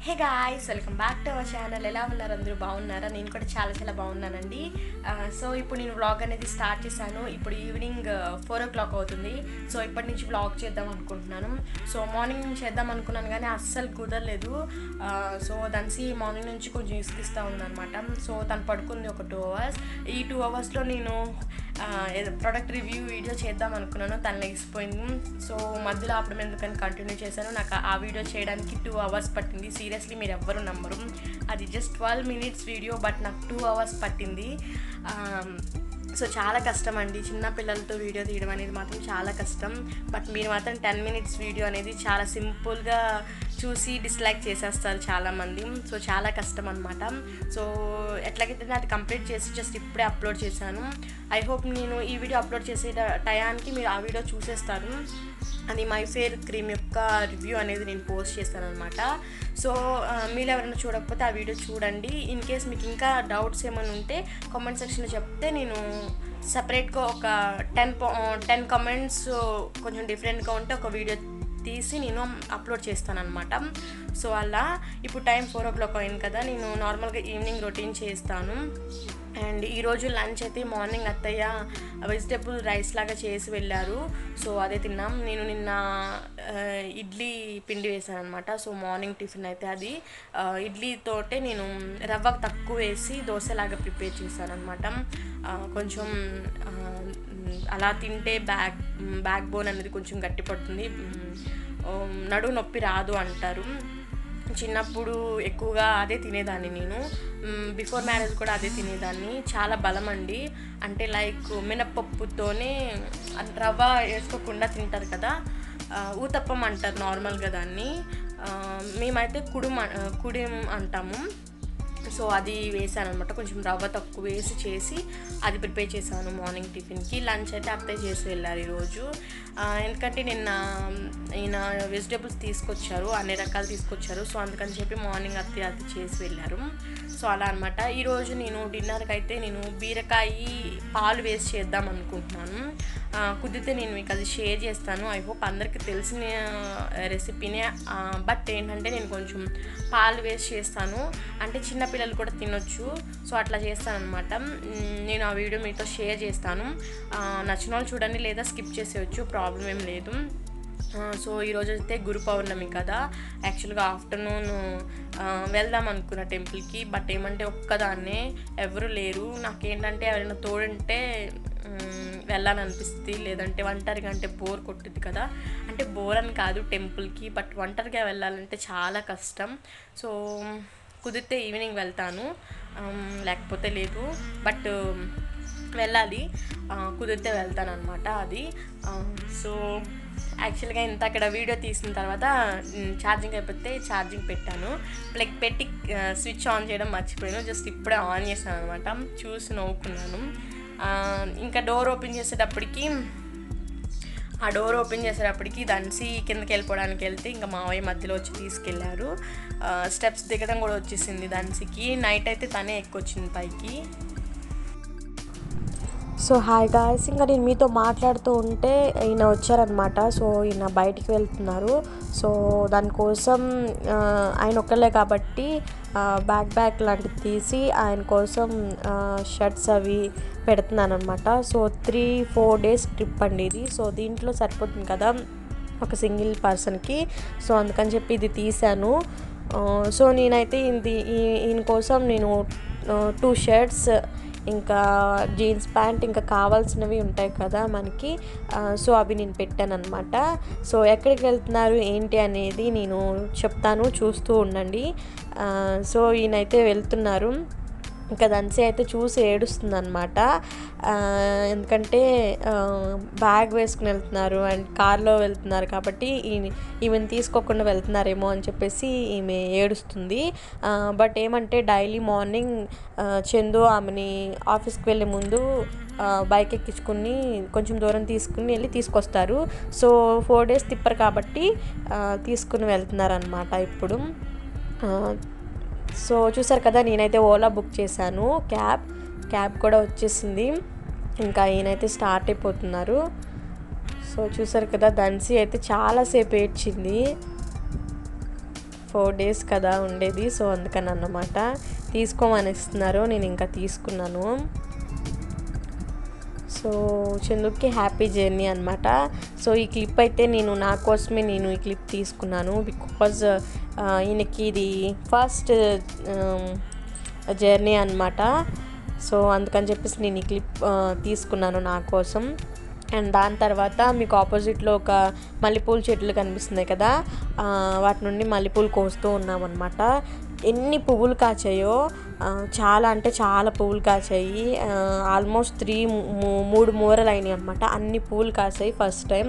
hey guys welcome back to our channel ఎలా ఉన్నారు అందరూ బాగున్నారా నేను కూడా చాలా చాలా బాగున్నానండి సో ఇప్పుడు నేను వ్లాగ్ అనేది స్టార్ట్ చేశాను ఇప్పుడు ఈవినింగ్ ఫోర్ ఓ క్లాక్ అవుతుంది సో ఇప్పటి నుంచి వ్లాగ్ చేద్దాం అనుకుంటున్నాను సో మార్నింగ్ నుంచి చేద్దాం అనుకున్నాను కానీ అస్సలు కుదరలేదు సో దానికి మార్నింగ్ నుంచి కొంచెం ఇసుకిస్తూ ఉందన్నమాట సో తను పడుకుంది ఒక టూ అవర్స్ ఈ టూ అవర్స్లో నేను ప్రోడక్ట్ రివ్యూ వీడియో చేద్దాం అనుకున్నాను తను లెగిసిపోయింది సో మధ్యలో అప్పుడు ఎందుకని కంటిన్యూ చేశాను నాకు ఆ వీడియో చేయడానికి టూ అవర్స్ పట్టింది సీరియస్లీ మీరు ఎవ్వరు నమ్మరు అది just twelve minutes video but నాకు టూ అవర్స్ పట్టింది సో చాలా కష్టం అండి చిన్న పిల్లలతో వీడియో తీయడం అనేది మాత్రం చాలా కష్టం బట్ మీరు మాత్రం టెన్ మినిట్స్ వీడియో అనేది చాలా సింపుల్గా చూసి డిస్లైక్ చేసేస్తారు చాలామంది సో చాలా కష్టం అనమాట సో ఎట్లాగైతే అది కంప్లీట్ చేసి జస్ట్ ఇప్పుడే అప్లోడ్ చేశాను ఐ హోప్ నేను ఈ వీడియో అప్లోడ్ చేసే టయానికి మీరు ఆ వీడియో చూసేస్తారు అది మై ఫేర్ క్రీమ్ యొక్క రివ్యూ అనేది నేను పోస్ట్ చేస్తాను అనమాట సో మీరు ఎవరైనా చూడకపోతే ఆ వీడియో చూడండి ఇన్ కేస్ మీకు ఇంకా డౌట్స్ ఏమైనా ఉంటే కామెంట్ సెక్షన్లో చెప్తే నేను సపరేట్గా ఒక టెన్ టెన్ కామెంట్స్ కొంచెం డిఫరెంట్గా ఉంటే ఒక వీడియో తీసి నేను అప్లోడ్ చేస్తాను అనమాట సో అలా ఇప్పుడు టైం ఫోర్ ఓ క్లాక్ అయింది కదా నేను నార్మల్గా ఈవినింగ్ రొటీన్ చేస్తాను అండ్ ఈరోజు లంచ్ అయితే మార్నింగ్ అత్తయ్య వెజిటేబుల్ రైస్ లాగా చేసి వెళ్ళారు సో అదే తిన్నాం నేను నిన్న ఇడ్లీ పిండి వేసాను అనమాట సో మార్నింగ్ టిఫిన్ అయితే అది ఇడ్లీతోటే నేను రవ్వ తక్కువ వేసి దోశలాగా ప్రిపేర్ చేశాను అనమాట కొంచెం అలా తింటే బ్యాక్ బ్యాక్ బోన్ అనేది కొంచెం గట్టి పడుతుంది నడువు నొప్పి రాదు అంటారు చిన్నప్పుడు ఎక్కువగా అదే తినేదాన్ని నేను బిఫోర్ మ్యారేజ్ కూడా అదే తినేదాన్ని చాలా బలం అండి అంటే లైక్ మినప్పప్పుతోనే రవ్వ వేసుకోకుండా తింటారు కదా ఊతప్పం అంటారు నార్మల్గా దాన్ని మేమైతే కుడుం కుడిం అంటాము సో అది వేసాను అనమాట కొంచెం రవ్వ తక్కువ వేసి చేసి అది ప్రిపేర్ చేశాను మార్నింగ్ టిఫిన్కి లంచ్ అయితే అత్తయ్య చేసి వెళ్ళారు ఈరోజు ఎందుకంటే నిన్న ఈయన వెజిటేబుల్స్ తీసుకొచ్చారు అన్ని రకాలు తీసుకొచ్చారు సో అందుకని చెప్పి మార్నింగ్ అత్తయ్య అది చేసి వెళ్ళారు సో అలా అనమాట ఈరోజు నేను డిన్నర్కి అయితే నేను బీరకాయ పాలు వేసి చేద్దాం అనుకుంటున్నాను కుదిరితే నేను మీకు అది షేర్ చేస్తాను ఐ హోప్ అందరికీ తెలిసిన రెసిపీనే బట్ ఏంటంటే నేను కొంచెం పాలు వేసి చేస్తాను అంటే చిన్నపిల్లలు కూడా తినొచ్చు సో అట్లా చేస్తాను అనమాట నేను ఆ వీడియో మీతో షేర్ చేస్తాను నచ్చిన వాళ్ళు చూడండి లేదా స్కిప్ చేసేయచ్చు ప్రాబ్లం ఏం లేదు సో ఈరోజు అయితే గురు పౌర్ణమి కదా యాక్చువల్గా ఆఫ్టర్నూన్ వెళ్దాం అనుకున్న టెంపుల్కి బట్ ఏమంటే ఒక్కదాన్నే ఎవరు లేరు నాకేంటంటే ఎవరైనా తోడుంటే వెళ్ళాలనిపిస్తుంది లేదంటే ఒంటరిగా అంటే బోర్ కొట్టుద్ది కదా అంటే బోర్ అని కాదు టెంపుల్కి బట్ ఒంటరిగా వెళ్ళాలంటే చాలా కష్టం సో కుదిరితే ఈవినింగ్ వెళ్తాను లేకపోతే లేదు బట్ వెళ్ళాలి కుదిరితే వెళ్తాను అనమాట అది సో యాక్చువల్గా ఇంత అక్కడ వీడియో తీసిన తర్వాత ఛార్జింగ్ అయిపోతే ఛార్జింగ్ పెట్టాను ప్లగ్ పెట్టి స్విచ్ ఆన్ చేయడం మర్చిపోయాను జస్ట్ ఇప్పుడే ఆన్ చేశాను అనమాట చూసి నవ్వుకున్నాను ఇంకా డోర్ ఓపెన్ చేసేటప్పటికి ఆ డోర్ ఓపెన్ చేసేటప్పటికి దంచి కిందకి వెళ్ళిపోవడానికి వెళ్తే ఇంకా మావయ్య మధ్యలో వచ్చి తీసుకెళ్లారు స్టెప్స్ దిగడం కూడా వచ్చేసింది దంచికి నైట్ అయితే తనే ఎక్కొచ్చింది పైకి సో హాయ్ గాయస్ ఇంకా నేను మీతో మాట్లాడుతూ ఉంటే ఈయన వచ్చారనమాట సో ఈయన బయటికి వెళ్తున్నారు సో దానికోసం ఆయన ఒక్కలే కాబట్టి బ్యాక్ బ్యాక్ లాంటివి తీసి ఆయన కోసం షర్ట్స్ అవి పెడుతున్నాను అనమాట so three four days trip అండి ఇది సో దీంట్లో సరిపోతుంది కదా ఒక సింగిల్ పర్సన్కి సో అందుకని చెప్పి ఇది తీసాను సో నేనైతే ఇది ఈయన కోసం నేను టూ షర్ట్స్ ఇంకా జీన్స్ ప్యాంట్ ఇంకా కావాల్సినవి ఉంటాయి కదా మనకి సో అవి నేను పెట్టాను అనమాట సో ఎక్కడికి వెళ్తున్నారు ఏంటి అనేది నేను చెప్తాను చూస్తూ ఉండండి సో ఈయనైతే వెళ్తున్నారు ఇంకా దంచి అయితే చూసి ఏడుస్తుంది అనమాట ఎందుకంటే బ్యాగ్ వేసుకుని వెళ్తున్నారు అండ్ కార్లో వెళ్తున్నారు కాబట్టి ఈమెను తీసుకోకుండా వెళ్తున్నారేమో అని చెప్పేసి ఈమె ఏడుస్తుంది బట్ ఏమంటే డైలీ మార్నింగ్ చందు ఆమెని ఆఫీస్కి వెళ్ళే ముందు బైక్ ఎక్కించుకుని కొంచెం దూరం తీసుకుని వెళ్ళి తీసుకొస్తారు సో ఫోర్ డేస్ తిప్పరు కాబట్టి తీసుకుని వెళ్తున్నారు అనమాట ఇప్పుడు సో చూసారు కదా నేనైతే ఓలా బుక్ చేశాను క్యాబ్ క్యాబ్ కూడా వచ్చేసింది ఇంకా ఈయనైతే స్టార్ట్ అయిపోతున్నారు సో చూసారు కదా ధన్సి అయితే చాలాసేపు ఏడ్చింది ఫోర్ డేస్ కదా ఉండేది సో అందుకని అన్నమాట తీసుకోమని ఇస్తున్నారు నేను ఇంకా తీసుకున్నాను సో చందుకి హ్యాపీ జర్నీ అనమాట సో ఈ క్లిప్ అయితే నేను నా కోసమే నేను ఈ క్లిప్ తీసుకున్నాను బికాజ్ ఈయనకి ఇది ఫస్ట్ జర్నీ అనమాట సో అందుకని చెప్పేసి నేను ఈ క్లిప్ తీసుకున్నాను నా కోసం అండ్ దాని తర్వాత మీకు ఆపోజిట్లో ఒక మల్లెపూల చెట్లు కనిపిస్తున్నాయి కదా ఆ, వాటి నుండి మల్లెపూలు కోస్తూ ఉన్నామన్నమాట ఎన్ని పువ్వులు కాచాయో ఆ, చాలా అంటే చాలా పువ్వులు కాచాయి ఆల్మోస్ట్ త్రీ మూడు మూరలు అయినాయి అనమాట అన్ని పువ్వులు కాసాయి ఫస్ట్ టైం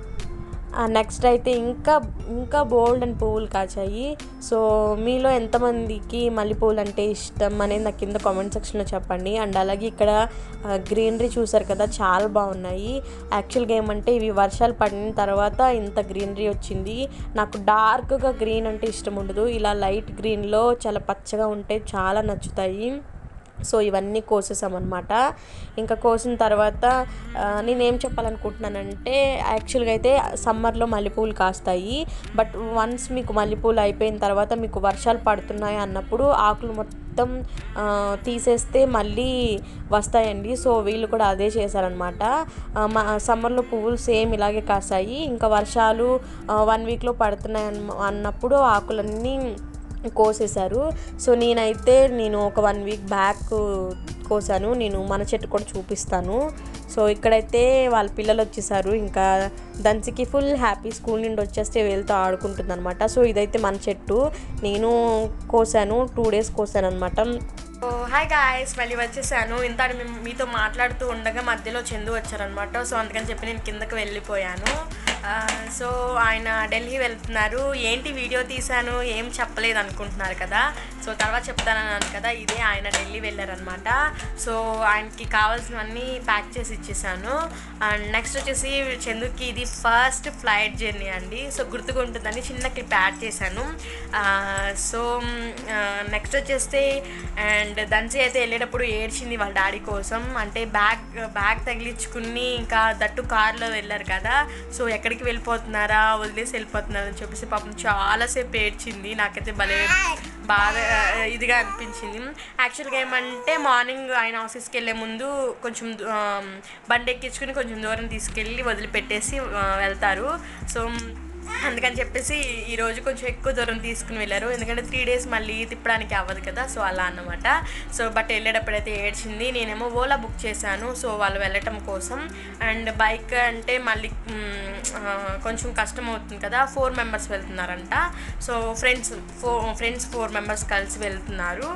నెక్స్ట్ అయితే ఇంకా ఇంకా బోల్డ్ అండ్ పువ్వులు కాచాయి సో మీలో ఎంతమందికి మల్లెపూలు అంటే ఇష్టం అనేది నాకు కింద కామెంట్ సెక్షన్లో చెప్పండి అండ్ అలాగే ఇక్కడ గ్రీనరీ చూసారు కదా చాలా బాగున్నాయి యాక్చువల్గా ఏమంటే ఇవి వర్షాలు పడిన తర్వాత ఇంత గ్రీనరీ వచ్చింది నాకు డార్క్గా గ్రీన్ అంటే ఇష్టం ఉండదు ఇలా లైట్ గ్రీన్లో చాలా పచ్చగా ఉంటే చాలా నచ్చుతాయి సో ఇవన్నీ కోసేసామన్నమాట ఇంకా కోసిన తర్వాత ఆ, నేనేం చెప్పాలనుకుంటున్నానంటే యాక్చువల్గా అయితే సమ్మర్లో మల్లెపూలు కాస్తాయి బట్ వన్స్ మీకు మల్లెపూలు అయిపోయిన తర్వాత మీకు వర్షాలు పడుతున్నాయి అన్నప్పుడు ఆకులు మొత్తం ఆ, తీసేస్తే మళ్ళీ వస్తాయండి సో వీళ్ళు కూడా అదే చేశారనమాట మా సమ్మర్లో పువ్వులు సేమ్ ఇలాగే కాసాయి ఇంకా వర్షాలు వన్ వీక్లో పడుతున్నాయి అన్న అన్నప్పుడు ఆకులన్నీ కోసేశారు సో నేనైతే నేను ఒక వన్ వీక్ బ్యాక్ కోసాను నేను మన చెట్టు కూడా చూపిస్తాను సో ఇక్కడైతే వాళ్ళ పిల్లలు వచ్చేసారు ఇంకా దంచికి ఫుల్ హ్యాపీ స్కూల్ నుండి వచ్చేస్తే వెళ్తూ ఆడుకుంటుంది అనమాట సో ఇదైతే మన చెట్టు నేను కోసాను టూ డేస్ కోసాను అనమాట సో హాయ్ గాయస్ మళ్ళీ వచ్చేసాను ఇంత మీతో మాట్లాడుతూ ఉండగా మధ్యలో చందు వచ్చారనమాట సో అందుకని చెప్పి నేను కిందకి వెళ్ళిపోయాను ఆ, సో ఆయన ఢిల్లీ వెళ్తున్నారు ఏంటి వీడియో తీశాను ఏం చెప్పలేదు అనుకుంటున్నారు కదా సో తర్వాత చెప్తానన్నాను కదా ఇదే ఆయన ఢిల్లీ వెళ్ళారనమాట సో ఆయనకి కావాల్సినవన్నీ ప్యాక్ చేసి ఇచ్చేసాను అండ్ నెక్స్ట్ వచ్చేసి చందుకి ఇది ఫస్ట్ ఫ్లైట్ జర్నీ అండి సో గుర్తుకుంటుందని చిన్న క్లిప్ యాడ్ చేశాను ఆ, సో నెక్స్ట్ వచ్చేస్తే అండ్ దంచి అయితే వెళ్ళేటప్పుడు ఏడ్చింది వాళ్ళ డాడీ కోసం అంటే బ్యాగ్ బ్యాగ్ తగిలించుకుని ఇంకా దట్టు కార్లో వెళ్ళారు కదా సో ఎక్కడికి వెళ్ళిపోతున్నారా వదిలేసి వెళ్ళిపోతున్నారా అని చెప్పేసి పాపం చాలాసేపు ఏడ్చింది నాకైతే భలే బాగా ఇదిగా అనిపించింది యాక్చువల్గా ఏమంటే మార్నింగ్ ఆయన ఆఫీస్కి వెళ్ళే ముందు కొంచెం దూ- ఆ, బండి ఎక్కించుకుని కొంచెం దూరం తీసుకెళ్ళి వదిలిపెట్టేసి ఆ, వెళ్తారు సో అందుకని చెప్పేసి ఈ రోజు కొంచెం ఎక్కువ దూరం తీసుకుని వెళ్ళారు ఎందుకంటే త్రీ డేస్ మళ్ళీ తిప్పడానికి అవ్వదు కదా సో అలా అన్నమాట సో బట్ వెళ్ళేటప్పుడైతే ఏడ్చింది నేనేమో ఓలా బుక్ చేశాను సో వాళ్ళు వెళ్ళటం కోసం అండ్ బైక్ అంటే మళ్ళీ మ్, ఆ, కొంచెం కష్టం అవుతుంది కదా ఫోర్ మెంబర్స్ వెళ్తున్నారంట so friends four friends four members కలిసి వెళ్తున్నారు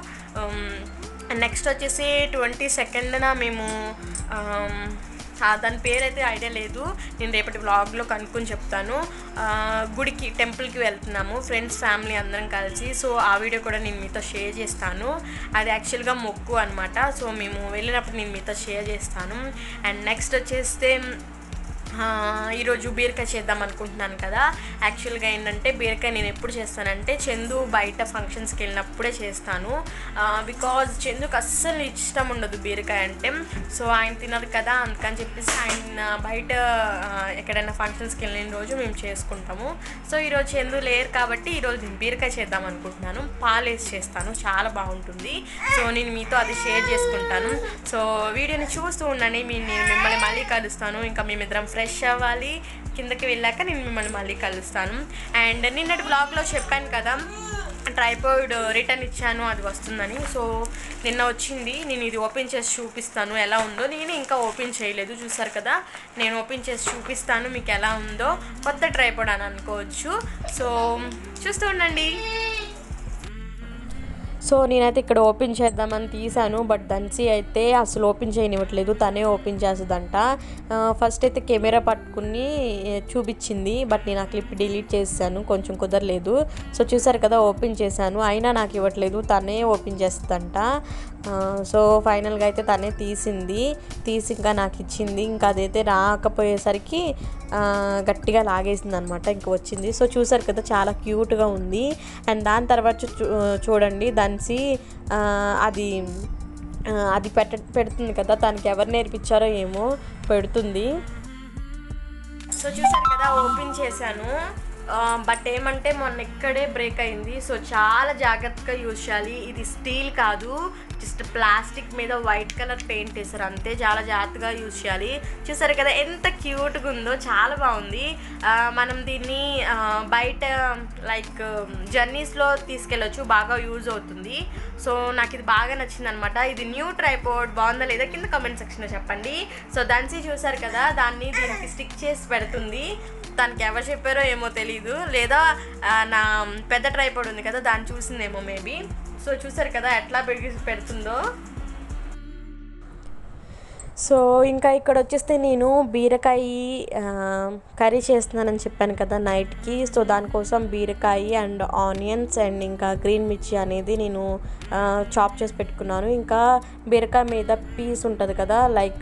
నెక్స్ట్ వచ్చేసి ట్వంటీ సెకండ్న మేము ఆమ్, ఆ, దాని పేరైతే ఐడియా లేదు నేను రేపటి వ్లాగ్లో కనుక్కొని చెప్తాను ఆ, గుడికి టెంపుల్కి వెళ్తున్నాము ఫ్రెండ్స్ ఫ్యామిలీ అందరం కలిసి సో ఆ వీడియో కూడా నేను మీతో షేర్ చేస్తాను అది యాక్చువల్గా మొక్కు అనమాట సో మేము వెళ్ళినప్పుడు నేను మీతో షేర్ చేస్తాను అండ్ నెక్స్ట్ వచ్చేస్తే ఆ, ఈరోజు బీరకాయ చేద్దాం అనుకుంటున్నాను కదా యాక్చువల్గా ఏంటంటే బీరకాయ నేను ఎప్పుడు చేస్తానంటే చందు బయట ఫంక్షన్స్కి వెళ్ళినప్పుడే చేస్తాను బికాజ్ చందుకు అస్సలు ఇష్టం ఉండదు బీరకాయ అంటే సో ఆయన తినదు కదా అందుకని చెప్పేసి ఆయన బయట ఆ, ఎక్కడైనా ఫంక్షన్స్కి వెళ్ళిన రోజు మేము చేసుకుంటాము సో ఈరోజు చందు లేరు కాబట్టి ఈరోజు నేను బీరకాయ చేద్దాం అనుకుంటున్నాను పాలేసి చేస్తాను చాలా బాగుంటుంది సో నేను మీతో అది షేర్ చేసుకుంటాను సో వీడియోని చూస్తూ ఉండండి మీ నేను మిమ్మల్ని మళ్ళీ కలుస్తాను ఇంకా మేమిద్దరం ఫ్రెష్ అవ్వాలి కిందకి వెళ్ళాక నేను మిమ్మల్ని మళ్ళీ కలుస్తాను అండ్ నిన్నటి బ్లాగ్లో చెప్పాను కదా ట్రైపాడ్ రిటర్న్ ఇచ్చాను అది వస్తుందని సో నిన్న వచ్చింది నేను ఇది ఓపెన్ చేసి చూపిస్తాను ఎలా ఉందో నేను ఇంకా ఓపెన్ చేయలేదు చూసారు కదా నేను ఓపెన్ చేసి చూపిస్తాను మీకు ఎలా ఉందో కొత్త ట్రైపాడ్ అని అనుకోవచ్చు సో చూస్తూ ఉండండి సో నేనైతే ఇక్కడ ఓపెన్ చేద్దామని తీసాను బట్ ధన్సి అయితే అసలు ఓపెన్ చేయనివ్వట్లేదు తనే ఓపెన్ చేస్తుందంట ఫస్ట్ అయితే కెమెరా పట్టుకుని చూపించింది బట్ నేను ఆ క్లిప్ డిలీట్ చేశాను కొంచెం కుదరలేదు సో చూసారు కదా ఓపెన్ చేశాను అయినా నాకు ఇవ్వట్లేదు తనే ఓపెన్ చేస్తుందంట ఆ, సో ఫైనల్గా అయితే తనే తీసింది తీసి ఇంకా నాకు ఇచ్చింది ఇంకా అదైతే రాకపోయేసరికి ఆ, గట్టిగా లాగేసింది అనమాట ఇంకా వచ్చింది సో చూసారు కదా చాలా క్యూట్గా ఉంది అండ్ దాని తర్వాత చూ- చూడండి దాన్సి ఆ, అది ఆ, అది పెట్ట పెడుతుంది కదా తనకి ఎవరు నేర్పించారో ఏమో పెడుతుంది సో చూసారు కదా ఓపెన్ చేశాను బట్ ఏమంటే మొన్న ఇక్కడే బ్రేక్ అయింది సో చాలా జాగ్రత్తగా యూజ్ చేయాలి ఇది స్టీల్ కాదు జస్ట్ ప్లాస్టిక్ మీద వైట్ కలర్ పెయింట్ వేసారు అంతే చాలా జాగ్రత్తగా యూజ్ చేయాలి చూసారు కదా ఎంత క్యూట్గా ఉందో చాలా బాగుంది ఆ, మనం దీన్ని ఆ, బయట లైక్ జర్నీస్లో తీసుకెళ్ళొచ్చు బాగా యూజ్ అవుతుంది సో నాకు ఇది బాగా నచ్చింది అనమాట ఇది న్యూ ట్రైపోర్డ్ బాగుందా లేదా కింద కమెంట్ సెక్షన్లో చెప్పండి సో దాన్ని చూసారు కదా దాన్ని దీనికి స్టిక్ చేసి పెడుతుంది దానికి ఎవరు చెప్పారో ఏమో తెలీదు లేదా ఆ, నా పెద్ద ట్రైపోర్డ్ ఉంది కదా దాన్ని చూసిందేమో మేబీ సో చూసారు కదా ఎట్లా పెరిగి పెడుతుందో సో ఇంకా ఇక్కడ వచ్చేస్తే నేను బీరకాయ ఆ, కర్రీ చేస్తున్నానని చెప్పాను కదా నైట్కి సో దానికోసం బీరకాయ అండ్ ఆనియన్స్ అండ్ ఇంకా గ్రీన్ మిర్చి అనేది నేను ఆ, చాప్ చేసి పెట్టుకున్నాను ఇంకా బీరకాయ మీద పీస్ ఉంటుంది కదా లైక్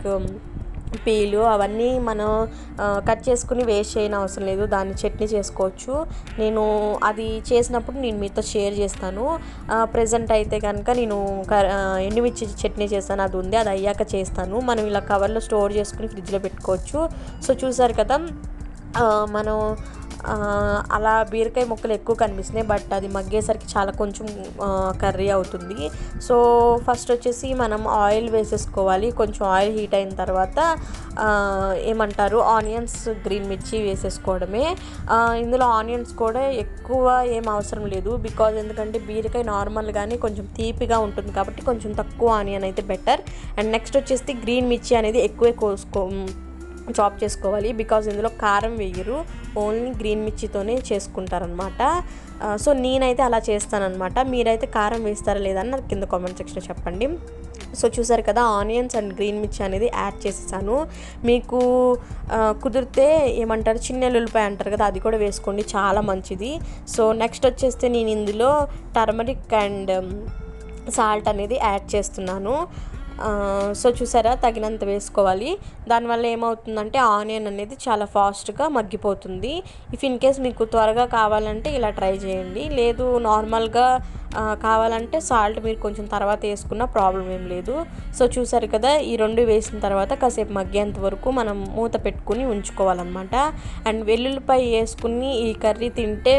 పీలు అవన్నీ మనం ఆ, కట్ చేసుకుని వేస్ట్ చేయని అవసరం లేదు దాన్ని చట్నీ చేసుకోవచ్చు నేను అది చేసినప్పుడు నేను మీతో షేర్ చేస్తాను ప్రజెంట్ అయితే కనుక నేను కర- ఆ, ఎండుమిర్చి చట్నీ చేస్తాను అది ఉంది అది అయ్యాక చేస్తాను మనం ఇలా కవర్లో స్టోర్ చేసుకుని ఫ్రిడ్జ్లో పెట్టుకోవచ్చు సో చూసారు కదా ఆ, మనం ఆ, అలా బీరకాయ ముక్కలు ఎక్కువ కనిపిస్తున్నాయి బట్ అది మగ్గేసరికి చాలా కొంచెం ఆ, కర్రీ అవుతుంది సో ఫస్ట్ వచ్చేసి మనం ఆయిల్ వేసేసుకోవాలి కొంచెం ఆయిల్ హీట్ అయిన తర్వాత ఆ, ఏమంటారు ఆనియన్స్ గ్రీన్ మిర్చి వేసేసుకోవడమే ఆ, ఇందులో ఆనియన్స్ కూడా ఎక్కువ ఏం అవసరం లేదు బికాజ్ ఎందుకంటే బీరకాయ నార్మల్గానే కొంచెం తీపిగా ఉంటుంది కాబట్టి కొంచెం తక్కువ ఆనియన్ అయితే బెటర్ అండ్ నెక్స్ట్ వచ్చేసి గ్రీన్ మిర్చి అనేది ఎక్కువే కోసుకో చాప్ చేసుకోవాలి బికాజ్ ఇందులో కారం వేయరు ఓన్లీ గ్రీన్ మిర్చితోనే చేసుకుంటారనమాట సో నేనైతే అలా చేస్తానన్నమాట మీరైతే కారం వేస్తారా లేదా అని నాకు కింద కామెంట్ సెక్షన్లో చెప్పండి సో చూసారు కదా ఆనియన్స్ అండ్ గ్రీన్ మిర్చి అనేది యాడ్ చేసేసాను మీకు ఆ, కుదిరితే ఏమంటారు చిన్న ఉల్లిపాయ అంటారు కదా అది కూడా వేసుకోండి చాలా మంచిది సో నెక్స్ట్ వచ్చేస్తే నేను ఇందులో టర్మరిక్ అండ్ సాల్ట్ అనేది యాడ్ చేస్తున్నాను ఆ, సో చూసారా తగినంత వేసుకోవాలి దానివల్ల ఏమవుతుందంటే ఆనియన్ అనేది చాలా ఫాస్ట్గా మగ్గిపోతుంది ఇఫ్ ఇన్ కేస్ మీకు త్వరగా కావాలంటే ఇలా ట్రై చేయండి లేదు నార్మల్గా ఆ, కావాలంటే సాల్ట్ మీరు కొంచెం తర్వాత వేసుకున్న ప్రాబ్లం ఏం లేదు సో చూసారు కదా ఈ రెండు వేసిన తర్వాత కాసేపు మగ్గేంత వరకు మనం మూత పెట్టుకుని ఉంచుకోవాలన్నమాట అండ్ వెల్లుల్లిపాయ వేసుకుని ఈ కర్రీ తింటే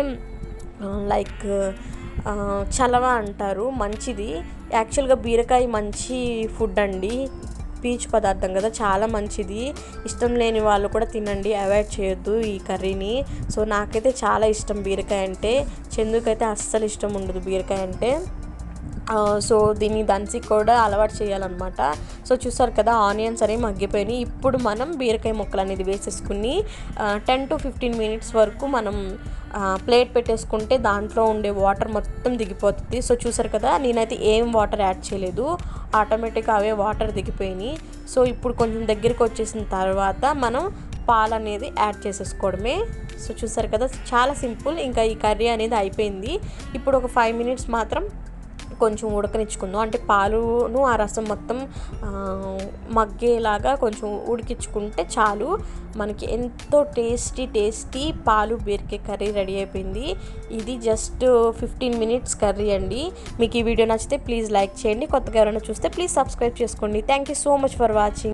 లైక్ ఆ, చలవ అంటారు మంచిది యాక్చువల్గా బీరకాయ మంచి ఫుడ్ అండి పీచు పదార్థం కదా చాలా మంచిది ఇష్టం లేని వాళ్ళు కూడా తినండి అవాయిడ్ చేయొద్దు ఈ కర్రీని సో నాకైతే చాలా ఇష్టం బీరకాయ అంటే చందుకైతే అస్సలు ఇష్టం ఉండదు బీరకాయ అంటే ఆ, సో దీన్ని దంచి కూడా అలవాటు చేయాలన్నమాట సో చూసారు కదా ఆనియన్స్ అనేవి మగ్గిపోయినాయి ఇప్పుడు మనం బీరకాయ ముక్కలు అనేది వేసేసుకుని టెన్ టు ఫిఫ్టీన్ మినిట్స్ వరకు మనం ప్లేట్ పెట్టేసుకుంటే దాంట్లో ఉండే వాటర్ మొత్తం దిగిపోతుంది సో చూసారు కదా నేనైతే ఏం వాటర్ యాడ్ చేయలేదు ఆటోమేటిక్గా అవే వాటర్ దిగిపోయినాయి సో ఇప్పుడు కొంచెం దగ్గరికి వచ్చేసిన తర్వాత మనం పాలు అనేది యాడ్ చేసేసుకోవడమే సో చూసారు కదా చాలా సింపుల్ ఇంకా ఈ కర్రీ అనేది అయిపోయింది ఇప్పుడు ఒక ఫైవ్ మినిట్స్ మాత్రం కొంచెం ఉడకనిచ్చుకుందాం అంటే పాలును ఆ రసం మొత్తం ఆ, మగ్గేలాగా కొంచెం ఉడికించుకుంటే చాలు మనకి ఎంతో టేస్టీ టేస్టీ పాలు బీరకాయ కర్రీ రెడీ అయిపోయింది ఇది జస్ట్ ఫిఫ్టీన్ మినిట్స్ కర్రీ అండి మీకు ఈ వీడియో నచ్చితే ప్లీజ్ లైక్ చేయండి కొత్తగా ఎవరైనా చూస్తే ప్లీజ్ సబ్స్క్రైబ్ చేసుకోండి thank you so much for watching